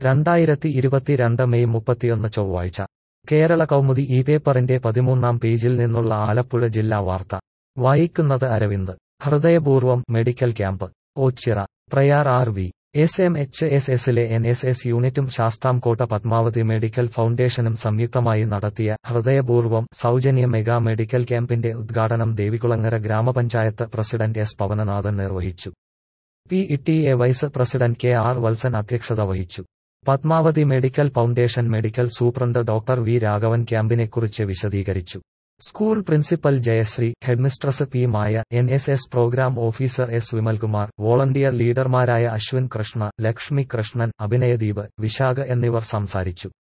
രണ്ടായിരത്തി ഇരുപത്തിരണ്ട് മെയ് മുപ്പത്തിയൊന്ന് ചൊവ്വാഴ്ച കേരള കൗമുദി ഈ പേപ്പറിന്റെ പതിമൂന്നാം പേജിൽ നിന്നുള്ള ആലപ്പുഴ ജില്ലാ വാർത്ത വായിക്കുന്നത് അരവിന്ദ് ഹൃദയപൂർവ്വം medical camp Ochira Prayar R V S M H S എസിലെ എൻ എസ് എസ് യൂണിറ്റും ശാസ്താംകോട്ട പത്മാവതി മെഡിക്കൽ ഫൗണ്ടേഷനും സംയുക്തമായി നടത്തിയ ഹൃദയപൂർവ്വം സൗജന്യ മെഗാ മെഡിക്കൽ ക്യാമ്പിന്റെ ഉദ്ഘാടനം ദേവികുളങ്ങര ഗ്രാമപഞ്ചായത്ത് പ്രസിഡന്റ് എസ് പവനനാഥൻ നിർവഹിച്ചു P T A vice president K R Valsan അധ്യക്ഷത വഹിച്ചു Padmavathi medical foundation medical superintendent doctor V Raghavan ക്യാമ്പിനെക്കുറിച്ച് വിശദീകരിച്ചു school principal Jayasree headmistress P Maya N S S programme officer S Vimalkumar volunteer ലീഡർമാരായ അശ്വിൻ കൃഷ്ണ ലക്ഷ്മി കൃഷ്ണൻ അഭിനയദീപ് വിശാഖ എന്നിവർ സംസാരിച്ചു